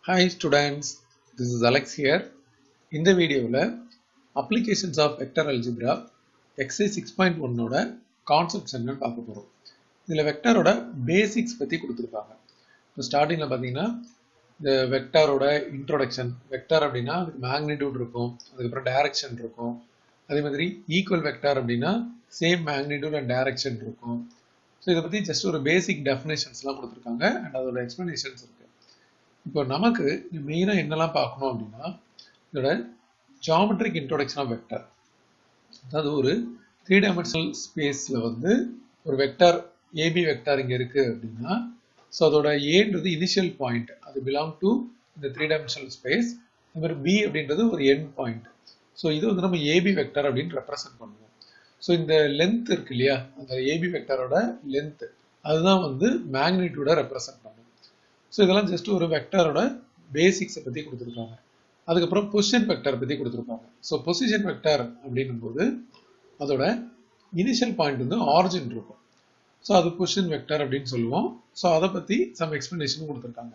Hi students, this is Alex here. இந்த வீடியோவில் applications of vector algebra எக்ஸை six point ஒன்னோட கான்செப்ட்ஸ் என்னன்னு பார்க்க போகிறோம் இதில் வெக்டரோட பேசிக்ஸ் பற்றி கொடுத்துருப்பாங்க இப்போ ஸ்டார்டிங்கில் பார்த்தீங்கன்னா இந்த வெக்டாரோட இன்ட்ரோடக்ஷன் வெக்டார் அப்படின்னா அதுக்கு மேக்னிடியூட் இருக்கும் அதுக்கப்புறம் டைரக்ஷன் இருக்கும் அதே மாதிரி ஈக்குவல் வெக்டார் அப்படின்னா சேம் மேக்னிடியூட் அண்ட் டைரக்ஷன் இருக்கும் ஸோ இதை பற்றி ஜஸ்ட் ஒரு பேசிக் டெஃபினேஷன்ஸ்லாம் கொடுத்துருக்காங்க அண்ட் அதோட எக்ஸ்பிளனேஷன்ஸ் இருக்கு இப்போ நமக்கு மெயினாக என்னெல்லாம் பார்க்கணும் அப்படின்னா இதோட ஜாமெட்ரிக் இன்ட்ரோடக்ஷன் ஆஃப் வெக்டர் அதாவது ஒரு த்ரீ டைமென்ஷனல் ஸ்பேஸில் வந்து ஒரு வெக்டார் ஏபி வெக்டார் இங்கே இருக்கு அப்படின்னா ஸோ அதோட ஏன்றது இனிஷியல் பாயிண்ட் அது பிலாங் டு இந்த த்ரீ டைமென்ஷனல் ஸ்பேஸ் அது மாதிரி பி அப்படின்றது ஒரு எண்ட் பாயிண்ட் ஸோ இது வந்து நம்ம ஏபி வெக்டார் அப்படின்னு ரெப்ரசென்ட் பண்ணுவோம் ஸோ இந்த லென்த் இருக்கு இல்லையா அந்த ஏபி வெக்டாரோட லென்த் அதுதான் வந்து மேக்னிடியூட ரெப்ரசென்ட் பண்ணும் ஸோ இதெல்லாம் ஜஸ்ட் ஒரு வெக்டாரோட பேசிக்ஸை பற்றி கொடுத்துருக்காங்க அதுக்கப்புறம் பொசிஷன் வெக்டார் பற்றி கொடுத்துருப்பாங்க ஸோ பொசிஷன் வெக்டார் அப்படின்னும் போது அதோட இனிஷியல் பாயிண்ட் வந்து ஆரிஜின் இருக்கும் ஸோ அது பொசிஷன் வெக்டார் அப்படின்னு சொல்லுவோம் ஸோ அதை பற்றி சம் எக்ஸ்பிளனேஷன் கொடுத்துருக்காங்க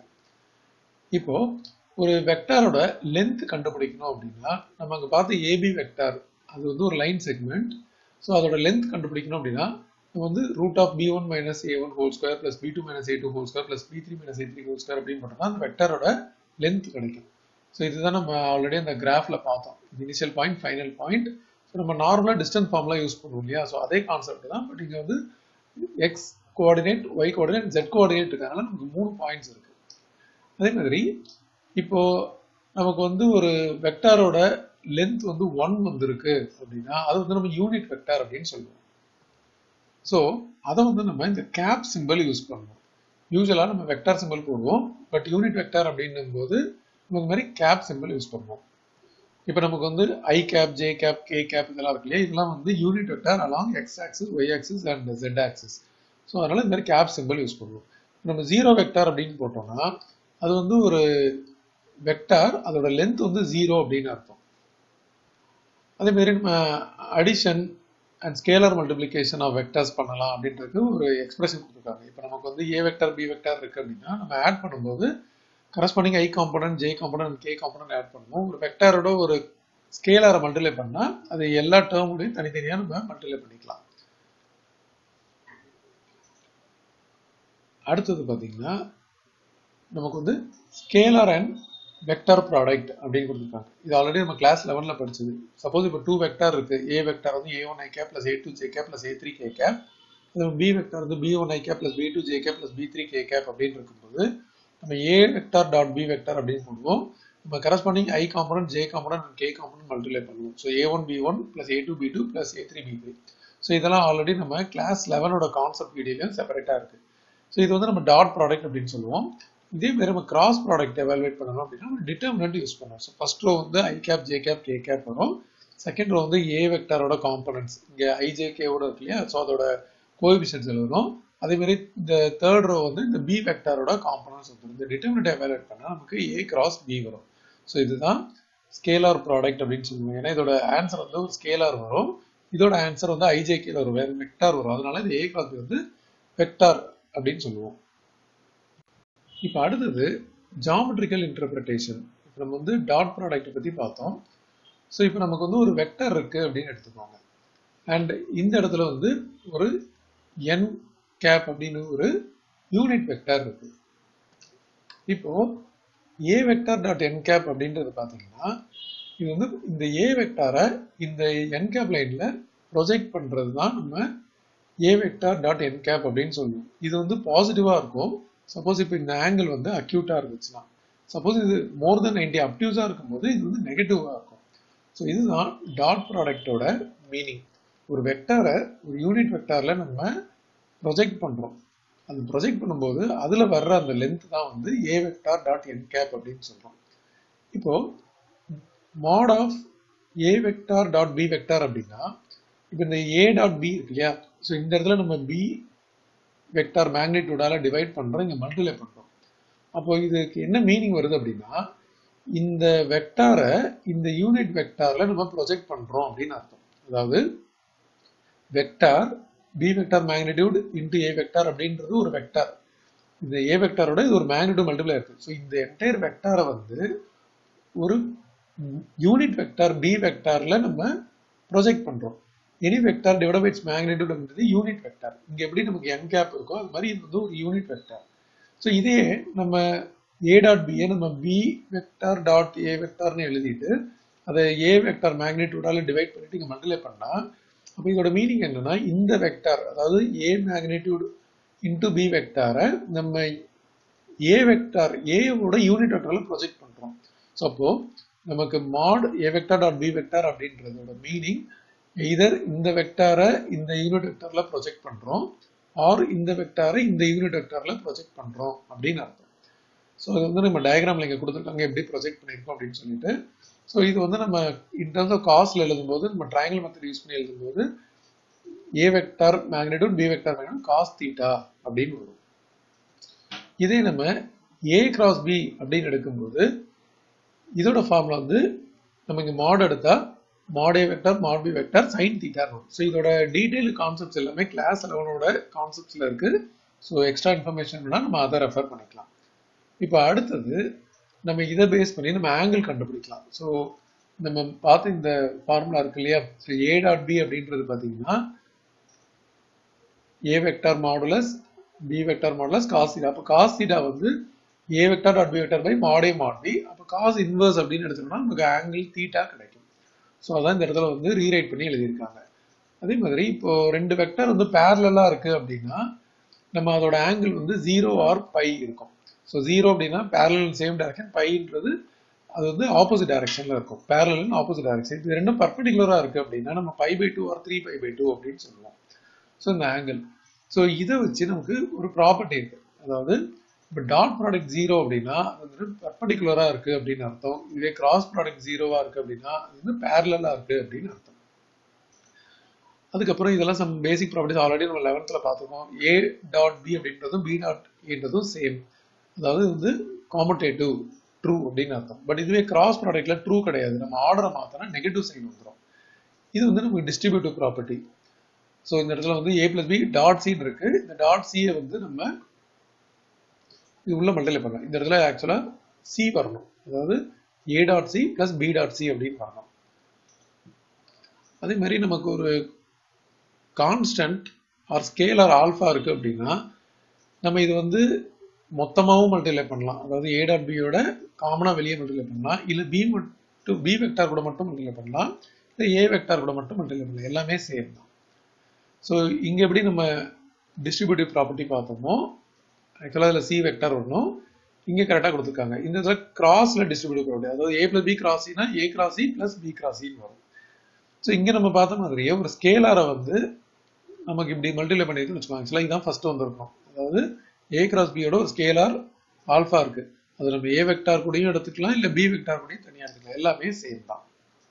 இப்போ ஒரு வெக்டாரோட லென்த் கண்டுபிடிக்கணும் அப்படின்னா நம்ம அங்கே பார்த்த ஏபி வெக்டார் அது வந்து ஒரு லைன் செக்மெண்ட் ஸோ அதோட லென்த் கண்டுபிடிக்கணும் அப்படின்னா நம்ம வந்து root of B one minus A one whole square plus B two minus A two whole square plus B three minus A three whole square அப்படின்னு போட்டோம்னா அந்த வெக்டாரோட லென்த் கிடைக்கும் ஸோ இதுதான் நம்ம ஆல்ரெடி அந்த கிராஃப்ல பார்த்தோம் இது initial point final point so நம்ம நார்மலாக டிஸ்டன்ஸ் ஃபார்ம்லாம் யூஸ் பண்ணுவோம் இல்லையா ஸோ அதே கான்செப்ட் தான் பட் இங்கே வந்து X coordinate Y coordinate Z coordinate இருக்கிறதுனால நமக்கு மூணு பாயிண்ட்ஸ் இருக்கு அதே மாதிரி இப்போ நமக்கு வந்து ஒரு வெக்டாரோட லென்த் வந்து ஒன் வந்திருக்கு அப்படின்னா அது வந்து நம்ம யூனிட் வெக்டார் அப்படின்னு சொல்லுவோம் ஸோ அதை வந்து நம்ம இந்த கேப் சிம்பிள் யூஸ் பண்ணுவோம் யூஸ்வலாக நம்ம வெக்டார் சிம்பிள் போடுவோம் பட் யூனிட் வெக்டார் அப்படின்னும் போது நம்ம இந்த மாதிரி கேப் சிம்பிள் யூஸ் பண்ணுவோம் இப்போ நமக்கு வந்து I cap J cap K cap இதெல்லாம் இருக்கு இல்லையா இதெல்லாம் வந்து unit vector along X axis Y axis and Z axis so அதனால இந்த மாதிரி கேப் சிம்பிள் யூஸ் பண்ணுவோம் நம்ம ஜீரோ வெக்டார் அப்படின்னு போட்டோம்னா அது வந்து ஒரு வெக்டார் அதோட லென்த் வந்து ஜீரோ அப்படின்னு அர்த்தம் அதே மாதிரி நம்ம addition and scalar multiplication of vectors பண்ணலாம் அப்படின்றது ஒரு எக்ஸ்பிரஷன் கொடுத்துருக்காங்க இப்போ நமக்கு வந்து ஏ வெக்டர் பி வெக்டர் இருக்கு அப்படின்னா நம்ம ஆட் பண்ணும்போது corresponding I component J component K component add பண்ணுவோம் ஒரு வெக்டாரோட ஒரு ஸ்கேலரை மல்டிப்ளை பண்ணால் அது எல்லா டேர்முடையும் தனித்தனியாக நம்ம மல்டிப்ளை பண்ணிக்கலாம் அடுத்தது பார்த்தீங்கன்னா நமக்கு வந்து ஸ்கேலர் அண்ட் வெக்டார் ப்ராடக்ட் அப்படின்னு கொடுத்துருக்காங்க இது ஆல்ரெடி நம்ம கிளாஸ் லெவனில் படிச்சது சப்போஸ் இப்போ டூ வெக்டார் இருக்கு ஏ வெக்டார் வந்து A one I cap plus A two J cap plus A three K cap B vector வந்து B one I cap plus B two J cap plus B three K cap அப்படின்னு இருக்கும்போது நம்ம A vector dot B vector அப்படின்னு போடுவோம் நம்ம corresponding I component J component and K component multiply பண்ணுவோம் so A one B one plus A two B two plus A three B three so இதெல்லாம் already நம்ம class லெவனோட concept வீடியோலையும் செப்பரேட்டாக இருக்கு ஸோ இது வந்து நம்ம டாட் ப்ராடக்ட் அப்படின்னு சொல்லுவோம் இதே மாதிரி நம்ம கிராஸ் ப்ராடக்ட் எவாலுவேட் பண்ணணும் அப்படின்னா நம்ம டிட்டர்மினன்ட் யூஸ் பண்ணுவோம் ஸோ ஃபர்ஸ்ட் ரோ வந்து I cap J cap K cap வரும் செகண்ட் ரோ வந்து ஏ வெக்டாரோட காம்பனன்ட்ஸ் இங்கே ஐஜேகேவோட இருக்கு இல்லையா ஸோ அதோட கோஎபிஷன்ஸ் வரும் அதே மாதிரி இந்த தேர்ட் ரோ வந்து இந்த பி வெக்டாரோட காம்பனன்ட்ஸ் வந்துடும் இந்த டிட்டர்மினன்ட் எவாலுவேட் பண்ணால் நமக்கு ஏ கிராஸ் பி வரும் ஸோ இதுதான் ஸ்கேலார் ப்ராடக்ட் அப்படின்னு சொல்லுவோம் ஏன்னா இதோட ஆன்சர் வந்து ஒரு ஸ்கேலார் வரும் இதோட ஆன்சர் வந்து ஐஜேகேல வரும் வேறு வெக்டார் வரும் அதனால இது ஏ கிராஸ் வந்து வெக்டார் அப்படின்னு சொல்லுவோம் இப்போ அடுத்தது ஜாமெட்ரிக்கல் இன்டர்பிரிட்டேஷன் இப்போ நம்ம வந்து டாட் ப்ராடக்ட் பற்றி பார்த்தோம் ஸோ இப்போ நமக்கு வந்து ஒரு வெக்டர் இருக்கு அப்படின்னு எடுத்துக்கோங்க அண்ட் இந்த இடத்துல வந்து ஒரு என் கேப் அப்படின்னு ஒரு யூனிட் வெக்டர் இருக்கு இப்போ A vector dot N cap அப்படின்றது பார்த்தீங்கன்னா இது வந்து இந்த ஏ வெக்டாரை இந்த என் கேப் லைன்ல ப்ரொஜெக்ட் பண்றது தான் நம்ம A vector dot N cap அப்படின்னு சொல்லுவோம் இது வந்து பாசிட்டிவா இருக்கும் சப்போஸ் இப்போ இந்த ஆங்கிள் வந்து அக்யூட்டா இருந்துச்சுன்னா சப்போஸ் இது மோர் தென் நைன்டி அப்டியூஸா இருக்கும்போது இது வந்து நெகட்டிவா இருக்கும் ஸோ இதுதான் டாட் ப்ராடக்டோட மீனிங் ஒரு வெக்டாரை ஒரு யூனிட் வெக்டார்ல நம்ம ப்ரொஜெக்ட் பண்றோம் அது ப்ரொஜெக்ட் பண்ணும்போது அதுல வர்ற அந்த லென்த் தான் வந்து A vector dot N cap அப்படின்னு சொல்றோம் இப்போ mod of A vector dot B vector அப்படின்னா இப்போ இந்த ஏ டாட் பி இருக்கு இல்லையா ஸோ இந்த இடத்துல நம்ம பி வெக்டார் மேக்னிடியூடால டிவைட் பண்றோம் இங்க மல்டிப்ளை பண்றோம் அப்போ இதுக்கு என்ன மீனிங் வருது அப்படின்னா இந்த வெக்டாரை இந்த யூனிட் வெக்டார்ல நம்ம ப்ரொஜெக்ட் பண்றோம் அப்படின்னு அர்த்தம் அதாவது vector B vector magnitude into A vector அப்படின்றது ஒரு வெக்டார் இந்த ஏ வெக்டாரோட இது ஒரு மேக்னிடியூட் மல்டிபிளா இருக்கு ஸோ இந்த என்டையர் வெக்டாரை வந்து ஒரு யூனிட் வெக்டார் பி வெக்டார்ல நம்ம ப்ரொஜெக்ட் பண்றோம் any vector divide by its magnitude அப்படின்றது யூனிட் வெக்டார் இங்க எப்படி நமக்கு என் கேப் இருக்கோ அது மாதிரி இது வந்து ஒரு யூனிட் வெக்டார் ஸோ இதே நம்ம ஏ டாட் பிஏ நம்ம பி வெக்டார் டாட் ஏ வெக்டார்னு எழுதிட்டு அதை ஏ வெக்டார் மேக்னிடியூடால டிவைட் பண்ணிட்டு இங்க மல்டிப்ளை பண்ணா அப்போ இதோட மீனிங் என்னன்னா இந்த வெக்டார் அதாவது ஏ மேக்னிடியூட் இன்டு பி வெக்டாரை நம்ம ஏ வெக்டார் ஏவோட யூனிட் வெக்டார்ல ப்ரொஜெக்ட் பண்றோம் ஸோ அப்போ நமக்கு mod A vector dot B vector அப்படின்றதோட மீனிங் இதர் இந்த வெக்டாரை இந்த யூனிட் வெக்டார்ல ப்ரொஜெக்ட் பண்றோம் ஆர் இந்த வெக்டாரை இந்த யூனிட் வெக்டார்ல ப்ரொஜெக்ட் பண்றோம் அப்படின்னு அர்த்தம் ஸோ இது வந்து நம்ம டயக்ராம்ல இங்க கொடுத்துருக்காங்க எப்படி ப்ரொஜெக்ட் பண்ணியிருக்கோம் அப்படின்னு சொல்லிட்டு ஸோ இது வந்து நம்ம இன் டர்ம்ஸ் ஆஃப் காஸ்ட்ல எழுதும்போது நம்ம ட்ரையாங்கிள் மெத்தட் யூஸ் பண்ணி எழுதும்போது A vector magnitude B vector magnitude cos theta அப்படின்னு வரும் இதே நம்ம ஏ கிராஸ் பி அப்படின்னு எடுக்கும்போது இதோட ஃபார்முலா வந்து நம்ம இங்க மாட் எடுத்தா mod A vector mod B vector sine theta வரும் ஸோ இதோட டீடைல் கான்செப்ட்ஸ் எல்லாமே கிளாஸ் லெவனோட கான்செப்ட்ஸ்ல இருக்கு ஸோ எக்ஸ்ட்ரா இன்ஃபர்மேஷன் நம்ம அதை ரெஃபர் பண்ணிக்கலாம் இப்போ அடுத்தது நம்ம இதை பேஸ் பண்ணி நம்ம ஆங்கிள் கண்டுபிடிக்கலாம் ஸோ நம்ம பார்த்த இந்த ஃபார்முலா இருக்கு இல்லையா ஸோ ஏ டாட் பி அப்படின்றது பார்த்தீங்கன்னா A vector modulus B vector modulus cos theta அப்போ காஸ் தீட்டா வந்து A vector dot B vector by மாடே மாட் பி அப்போ காஸ் இன்வர்ஸ் அப்படின்னு எடுத்தோம்னா நமக்கு ஆங்கிள் தீட்டா கிடைக்கும் ஸோ அதான் இந்த இடத்துல வந்து ரீரைட் பண்ணி எழுதியிருக்காங்க அதே மாதிரி இப்போ ரெண்டு வெக்டார் வந்து பேரலா இருக்கு அப்படின்னா நம்ம அதோட ஆங்கிள் வந்து ஜீரோ ஆர் பை இருக்கும் ஸோ ஜீரோ அப்படின்னா பேரலல் சேம் டைரக்ஷன் பைன்றது அது வந்து ஆப்போசிட் டைரக்ஷன்ல இருக்கும் பேரலல் ஆப்போசிட் டைரக்ஷன் இது ரெண்டும் பர்பண்டிகுலரா இருக்கு அப்படின்னா நம்ம pi by two or three pi by two அப்படின்னு சொல்லுவோம் ஸோ இந்த ஆங்கிள் ஸோ இதை வச்சு நமக்கு ஒரு ப்ராப்பர்ட்டி இருக்கு அதாவது இப்போ டாட் ப்ராடக்ட் ஜீரோ அப்படின்னா அது வந்து பர்பண்டிகுலரா இருக்கு அப்படின்னு அர்த்தம் இதே கிராஸ் ப்ராடக்ட் ஜீரோவா இருக்கு அப்படின்னா அது வந்து பேரலா இருக்கு அப்படின்னு அர்த்தம் அதுக்கப்புறம் இதெல்லாம் சம் பேசிக் ப்ராப்பர்ட்டிஸ் ஆல்ரெடி நம்ம லெவன்த்ல பார்த்துருக்கோம் ஏ டாட் பி அப்படின்றதும் பி டாட் ஏன்றதும் சேம் அதாவது வந்து காம்படேட்டிவ் ட்ரூ அப்படின்னு அர்த்தம் பட் இதுவே கிராஸ் ப்ராடக்ட்ல ட்ரூ கிடையாது நம்ம ஆர்டரை மாத்தினா நெகட்டிவ் சைன் வந்துடும் இது வந்து நமக்கு டிஸ்ட்ரிபியூட்டிவ் ப்ராப்பர்ட்டி ஸோ இந்த இடத்துல வந்து ஏ பிளஸ் பி டாட் சின்னு இருக்கு இந்த டாட் சியை வந்து நம்ம இது உள்ள மல்டிப்ளை பண்ணலாம் இந்த இடத்துல ஆக்சுவலா சி வரணும் அதாவது A dot C plus B dot C அப்படின்னு வரணும் அதே மாதிரி நமக்கு ஒரு கான்ஸ்டன்ட் ஆர் ஸ்கேலர் ஆல்ஃபா இருக்கு அப்படின்னா நம்ம இது வந்து மொத்தமாகவும் மல்டிப்ளை பண்ணலாம் அதாவது ஏ டாட் பியோட காமனாக வெளியே மல்டிப்ளை பண்ணலாம் இல்லை பி மட்டும் பி வெக்டார் கூட மட்டும் மல்டிப்ளை பண்ணலாம் இல்லை ஏ வெக்டார் கூட மட்டும் மல்டிப்ளை பண்ணலாம் எல்லாமே சேம் தான் ஸோ இங்கே எப்படி நம்ம டிஸ்ட்ரிபியூட்டிவ் ப்ராப்பர்ட்டி பார்த்தோமோ ஆக்சுவலாக அதில் சி வெக்டார் வரணும் இங்கே கரெக்டாக கொடுத்துருக்காங்க இந்த இதில் கிராஸில் டிஸ்ட்ரிபியூட்டிவ் ப்ராப்பர்ட்டி அதாவது ஏ பிளஸ் பி கிராஸினா ஏ கிராசி பிளஸ் பி கிராசின்னு வரும் ஸோ இங்கே நம்ம பார்த்த மாதிரியே ஒரு ஸ்கேலாரை வந்து நமக்கு இப்படி மல்டிப்ளை பண்ணியிருக்குன்னு வச்சுக்கோங்க ஆக்சுவலாக இதுதான் ஃபர்ஸ்ட் வந்திருக்கும் அதாவது ஏ கிராஸ் பியோட ஒரு ஸ்கேலார் ஆல்ஃபா இருக்கு அது நம்ம ஏ வெக்டார் கூடயும் எடுத்துக்கலாம் இல்லை பி வெக்டார் கூடயும் தனியாக எடுத்துக்கலாம் எல்லாமே சேம் தான்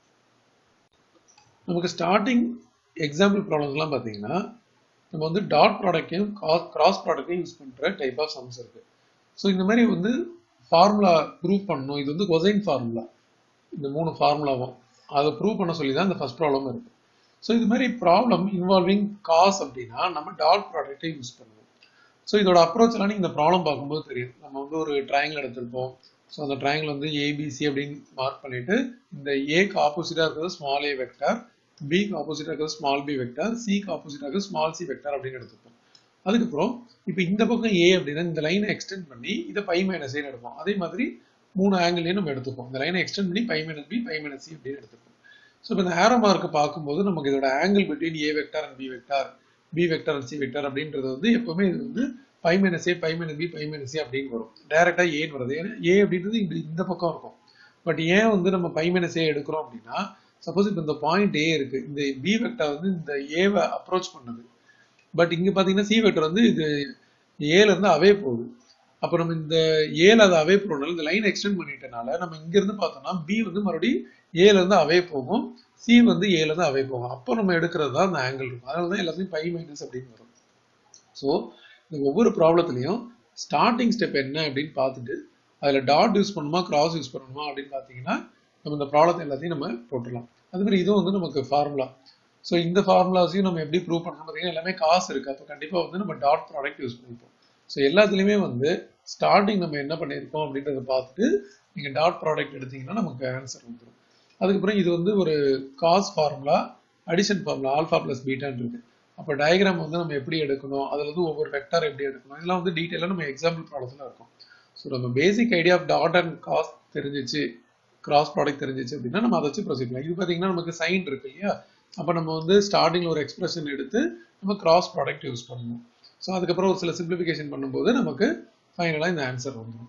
நமக்கு ஸ்டார்டிங் எக்ஸாம்பிள் ப்ராப்ளம்ஸ்லாம் பார்த்தீங்கன்னா நம்ம வந்து டாட் ப்ராடக்டையும் கிராஸ் ப்ராடக்டையும் யூஸ் பண்ணுற டைப் ஆஃப் சம்ஸ் இருக்கு ஸோ இந்த மாதிரி வந்து ஃபார்முலா ப்ரூவ் பண்ணணும் இது வந்து கொசைன் ஃபார்முலா இந்த மூணு ஃபார்முலாவும் அதை ப்ரூவ் பண்ண சொல்லி தான் இந்த ஃபர்ஸ்ட் ப்ராப்ளம் இருக்கு ஸோ இது மாதிரி ப்ராப்ளம் இன்வால்விங் காஸ் அப்படின்னா நம்ம டாட் ப்ராடக்டை யூஸ் பண்ணுவோம் ஸோ இதோட அப்ரோச் எல்லாம் நீங்க இந்த ப்ராப்ளம் பார்க்கும்போது தெரியும் நம்ம வந்து ஒரு ட்ரையாங்கிள் எடுத்திருப்போம் ஸோ அந்த ட்ரையாங்கிள் வந்து ஏபிசி அப்படின்னு மார்க் பண்ணிட்டு இந்த ஏக்கு ஆப்போசிட்டா இருக்கிறது ஸ்மால் ஏ வெக்டார் பிக்கு ஆப்போசிட்டா இருக்கிறது ஸ்மால் பி வெக்டார் சிக்கு ஆப்போசிட்டா இருக்கிறது ஸ்மால் சி வெக்டார் அப்படின்னு எடுத்துப்போம் அதுக்கப்புறம் இப்போ இந்த பக்கம் ஏ அப்படின்னா இந்த லைனை எக்ஸ்டெண்ட் பண்ணி இதை பை மைனஸ் ஏன்னு எடுப்போம் அதே மாதிரி மூணு ஆங்கிளையும் நம்ம எடுத்துப்போம் இந்த லைனை எக்ஸ்டெண்ட் பண்ணி pi minus B pi minus C அப்படின்னு எடுத்துப்போம் ஸோ இப்போ இந்த ஹேரோ மார்க் பார்க்கும்போது நமக்கு இதோட angle between A vector and B vector B vector and C vector அப்படின்றது வந்து எப்பவுமே இது வந்து pi minus A pi minus B pi minus C அப்படின்னு வரும் டைரக்டா ஏன்னு வருது ஏன்னா ஏ அப்படின்றது இந்த இந்த பக்கம் இருக்கும் பட் ஏன் வந்து நம்ம பை மைனஸ் ஏ எடுக்கிறோம் அப்படின்னா சப்போஸ் இப்போ இந்த பாயிண்ட் ஏ இருக்கு இந்த பி வெக்டார் வந்து இந்த ஏவை அப்ரோச் பண்ணுது பட் இங்க பாத்தீங்கன்னா சி வெக்டர் வந்து இது ஏல இருந்து அவே போகுது அப்போ நம்ம இந்த ஏல அது அவே போறதுனால இந்த லைன் எக்ஸ்டெண்ட் பண்ணிட்டனால நம்ம இங்க இருந்து பார்த்தோம்னா பி வந்து மறுபடியும் ஏல இருந்து அவே போகும் சி வந்து ஏல இருந்து அவே போகும் அப்போ நம்ம எடுக்கிறது தான் அந்த ஆங்கிள் இருக்கும் அதனால தான் எல்லாத்தையும் பை மைனஸ் அப்படின்னு வரும் ஸோ இந்த ஒவ்வொரு ப்ராப்ளத்துலையும் ஸ்டார்டிங் ஸ்டெப் என்ன அப்படின்னு பார்த்துட்டு அதில் டாட் யூஸ் பண்ணணுமா கிராஸ் யூஸ் பண்ணணுமா அப்படின்னு பார்த்தீங்கன்னா நம்ம இந்த ப்ராப்ளத்தை எல்லாத்தையும் நம்ம போட்டுடலாம் அது மாதிரி இதுவும் வந்து நமக்கு ஃபார்முலா ஸோ இந்த ஃபார்முலாஸையும் நம்ம எப்படி ப்ரூவ் பண்ணணும் பார்த்தீங்கன்னா எல்லாமே காசு இருக்கு அப்போ கண்டிப்பாக வந்து நம்ம டாட் ப்ராடக்ட் யூஸ் பண்ணிப்போம் ஸோ எல்லாத்துலேயுமே வந்து ஸ்டார்டிங் நம்ம என்ன பண்ணியிருக்கோம் அப்படின்றத பார்த்துட்டு நீங்கள் டாட் ப்ராடக்ட் எடுத்தீங்கன்னா நமக்கு ஆன்சர் வந்துடும் அதுக்கப்புறம் இது வந்து ஒரு cos formula addition formula alpha plus பீட்டான் இருக்கு அப்போ டயக்ராம் வந்து நம்ம எப்படி எடுக்கணும் அதில் வந்து ஒவ்வொரு வெக்டார் எப்படி எடுக்கணும் இதெல்லாம் வந்து டீட்டெயிலாக நம்ம எக்ஸாம்பிள் ப்ராடக்ட்ல இருக்கும் ஸோ நம்ம basic idea of dot and cos தெரிஞ்சிச்சு கிராஸ் ப்ராடக்ட் தெரிஞ்சிச்சு அப்படின்னா நம்ம அதை வச்சு ப்ரொசீட் பண்ணலாம் இது பார்த்தீங்கன்னா நமக்கு சைன் இருக்கு இல்லையா அப்போ நம்ம வந்து ஸ்டார்டிங்கில் ஒரு எக்ஸ்பிரஷன் எடுத்து நம்ம கிராஸ் ப்ராடக்ட் யூஸ் பண்ணணும் ஸோ அதுக்கப்புறம் ஒரு சில சிம்பிளிஃபிகேஷன் பண்ணும்போது நமக்கு ஃபைனலாக இந்த ஆன்சர் வந்துடும்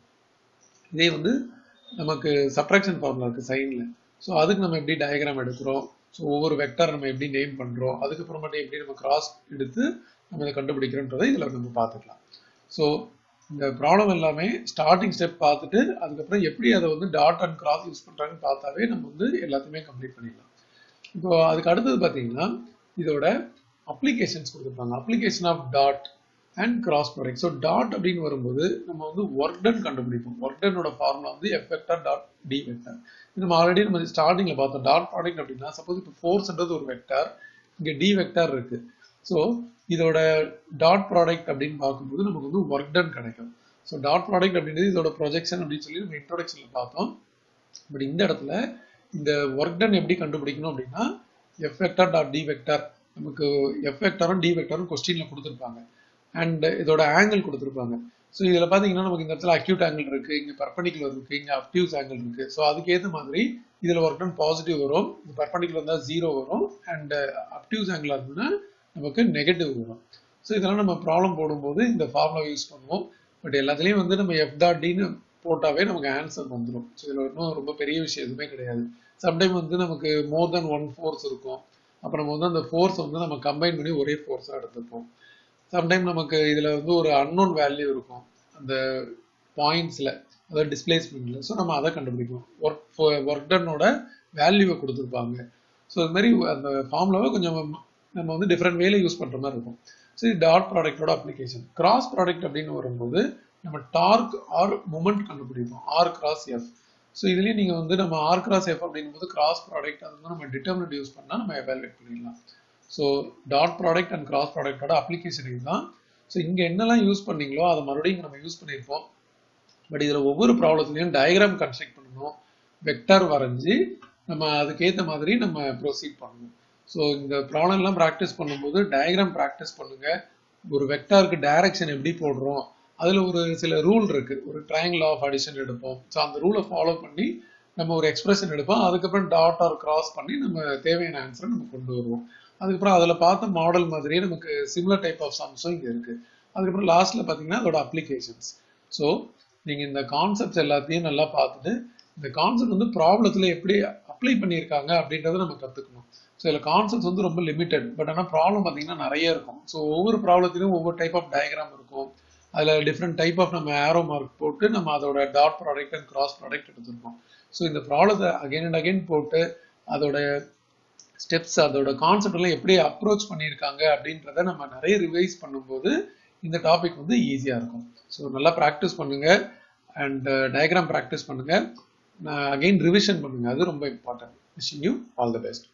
இதே வந்து நமக்கு சப்ராக்ஷன் ஃபார்முலா இருக்குது சைனில் ஸோ அதுக்கு நம்ம எப்படி டயக்ராம் எடுக்கிறோம் ஸோ ஒவ்வொரு வெக்டார் நம்ம எப்படி நேம் பண்ணுறோம் அதுக்கப்புறமேட்டு எப்படி நம்ம கிராஸ் எடுத்து நம்ம இதை கண்டுபிடிக்கிறோன்றதை இதில் நம்ம பார்த்துக்கலாம் ஸோ இந்த ப்ராப்ளம் எல்லாமே ஸ்டார்டிங் ஸ்டெப் பார்த்துட்டு அதுக்கப்புறம் எப்படி அதை வந்து டாட் அண்ட் கிராஸ் யூஸ் பண்ணுறாங்கன்னு பார்த்தாவே நம்ம வந்து எல்லாத்தையுமே கம்ப்ளீட் பண்ணிடலாம் இப்போ அதுக்கு அடுத்தது பார்த்தீங்கன்னா இதோட அப்ளிகேஷன்ஸ் கொடுத்துருப்பாங்க application of dot and cross product so dot அப்படின்னு வரும்போது நம்ம வந்து ஒர்க் டன் கண்டுபிடிப்போம் ஒர்க் டனோட ஃபார்முலா வந்து F vector dot D vector இது நம்ம ஆல்ரெடி நம்ம ஸ்டார்டிங்கில் பார்த்தோம் டாட் ப்ராடக்ட் அப்படின்னா சப்போஸ் இப்போ ஃபோர்ஸ்ன்றது ஒரு வெக்டார் இங்கே டி வெக்டார் இருக்கு ஸோ இதோட டாட் ப்ராடக்ட் அப்படின்னு பார்க்கும்போது நமக்கு வந்து ஒர்க் டன் கிடைக்கும் ஸோ டாட் ப்ராடக்ட் அப்படின்றது இதோட ப்ரொஜெக்ஷன் அப்படின்னு சொல்லி நம்ம இன்ட்ரோடக்ஷனில் பார்த்தோம் பட் இந்த இடத்துல இந்த ஒர்க் டன் எப்படி கண்டுபிடிக்கணும் அப்படின்னா F vector dot D vector நமக்கு எஃப் வெக்டாரும் டி வெக்டாரும் கொஸ்டின்ல கொடுத்துருப்பாங்க அண்ட் இதோட ஆங்கிள் கொடுத்துருப்பாங்க ஸோ இதில் பார்த்தீங்கன்னா நமக்கு இந்த இடத்துல அக்யூட் ஆங்கிள் இருக்கு இங்கே பர்பண்டிகுலர் இருக்கு இங்கே அப்டியூஸ் ஆங்கிள் இருக்கு ஸோ அதுக்கேற்ற மாதிரி இதில் ஒர்க் டன் பாசிட்டிவ் வரும் இந்த பர்பண்டிகுலர் இருந்தால் ஜீரோ வரும் அண்ட் அப்டியூஸ் ஆங்கிள் இருந்ததுன்னா நமக்கு நெகட்டிவ் வரும் ஸோ இதெல்லாம் நம்ம ப்ராப்ளம் போடும்போது இந்த ஃபார்முலா யூஸ் பண்ணுவோம் பட் எல்லாத்துலேயும் வந்து நம்ம எஃப் டாட் டின்னு போட்டாவே நமக்கு ஆன்சர் வந்துடும் ஸோ இதில் இன்னும் ரொம்ப பெரிய விஷயம் எதுவுமே கிடையாது சம்டைம் வந்து நமக்கு மோர் தென் ஒன் ஃபோர்ஸ் இருக்கும் அப்போ நம்ம வந்து அந்த ஃபோர்ஸ் வந்து நம்ம கம்பைன் பண்ணி ஒரே ஃபோர்ஸாக எடுத்துப்போம் சம்டைம் நமக்கு இதில் வந்து ஒரு அன்னோன் வேல்யூ இருக்கும் அந்த பாயிண்ட்ஸில் அதாவது டிஸ்பிளேஸ்மெண்ட்ல ஸோ நம்ம அதை கண்டுபிடிப்போம் ஒர்க் ஒர்க் டன்னோட வேல்யூவை கொடுத்துருப்பாங்க ஸோ இது மாதிரி அந்த ஃபார்முலாவை கொஞ்சம் நம்ம வந்து டிஃப்ரெண்ட் வேல யூஸ் பண்ணுற மாதிரி இருக்கும் ஸோ இது டாட் ப்ராடக்டோட அப்ளிகேஷன் கிராஸ் ப்ராடக்ட் அப்படின்னு வரும்போது நம்ம டார்க் ஆர் மூமெண்ட் கண்டுபிடிப்போம் ஆர் கிராஸ் எஃப் ஸோ இதுலேயும் நீங்கள் வந்து நம்ம ஆர் கிராஸ் எஃப் அப்படிங்கும்போது கிராஸ் ப்ராடக்ட் அது வந்து நம்ம டிட்டர்மினட் யூஸ் பண்ணால் நம்ம எவாலுவேட் பண்ணிடலாம் so dot product and cross ப்ராடக்டோட அப்ளிகேஷன் இதுதான் ஸோ இங்கே என்னெல்லாம் யூஸ் பண்ணீங்களோ அதை மறுபடியும் நம்ம யூஸ் பண்ணியிருப்போம் பட் இதில் ஒவ்வொரு ப்ராப்ளத்துலையும் டயக்ராம் கன்ஸ்ட்ரக்ட் பண்ணணும் வெக்டர் வரைஞ்சி நம்ம அதுக்கேற்ற மாதிரி நம்ம ப்ரொசீட் பண்ணணும் ஸோ இந்த ப்ராப்ளம்லாம் ப்ராக்டிஸ் பண்ணும்போது டயக்ராம் ப்ராக்டிஸ் பண்ணுங்க ஒரு வெக்டாருக்கு டைரக்ஷன் எப்படி போடுறோம் அதில் ஒரு சில ரூல் இருக்கு ஒரு ட்ரையாங்கிள் ஆஃப் அடிஷன் எடுப்போம் ஸோ அந்த ரூலை ஃபாலோ பண்ணி நம்ம ஒரு எக்ஸ்பிரஷன் எடுப்போம் அதுக்கப்புறம் டாட் ஆர் கிராஸ் பண்ணி நம்ம தேவையான ஆன்சரை நம்ம கொண்டு வருவோம் அதுக்கப்புறம் அதில் பார்த்த மாடல் மாதிரியே நமக்கு சிமிலர் டைப் ஆஃப் சம்ஸும் இங்கே இருக்கு அதுக்கப்புறம் லாஸ்ட்ல பார்த்தீங்கன்னா அதோட அப்ளிகேஷன்ஸ் ஸோ நீங்கள் இந்த கான்செப்ட்ஸ் எல்லாத்தையும் நல்லா பார்த்துட்டு இந்த கான்செப்ட் வந்து ப்ராப்ளத்தில் எப்படி அப்ளை பண்ணியிருக்காங்க அப்படின்றத நம்ம கற்றுக்கணும் ஸோ இதில் கான்செப்ட்ஸ் வந்து ரொம்ப லிமிட்டட் பட் ஆனால் ப்ராப்ளம் பார்த்தீங்கன்னா நிறைய இருக்கும் ஸோ ஒவ்வொரு ப்ராப்ளத்திலும் ஒவ்வொரு டைப் ஆஃப் டயக்ராம் இருக்கும் அதில் டிஃப்ரெண்ட் டைப் ஆஃப் நம்ம ஏரோ மார்க் போட்டு நம்ம அதோட dot product and cross product எடுத்திருக்கோம் ஸோ இந்த ப்ராப்ளத்தை அகைன் அண்ட் அகைன் போட்டு அதோட ஸ்டெப்ஸ் அதோட கான்செப்ட் எல்லாம் எப்படி அப்ரோச் பண்ணியிருக்காங்க அப்படின்றத நம்ம நிறைய ரிவைஸ் பண்ணும்போது இந்த டாபிக் வந்து ஈஸியாக இருக்கும் ஸோ நல்லா ப்ராக்டிஸ் பண்ணுங்க அண்ட் டயக்ராம் ப்ராக்டிஸ் பண்ணுங்க அகைன் ரிவிஷன் பண்ணுங்க அது ரொம்ப important wishing you all the best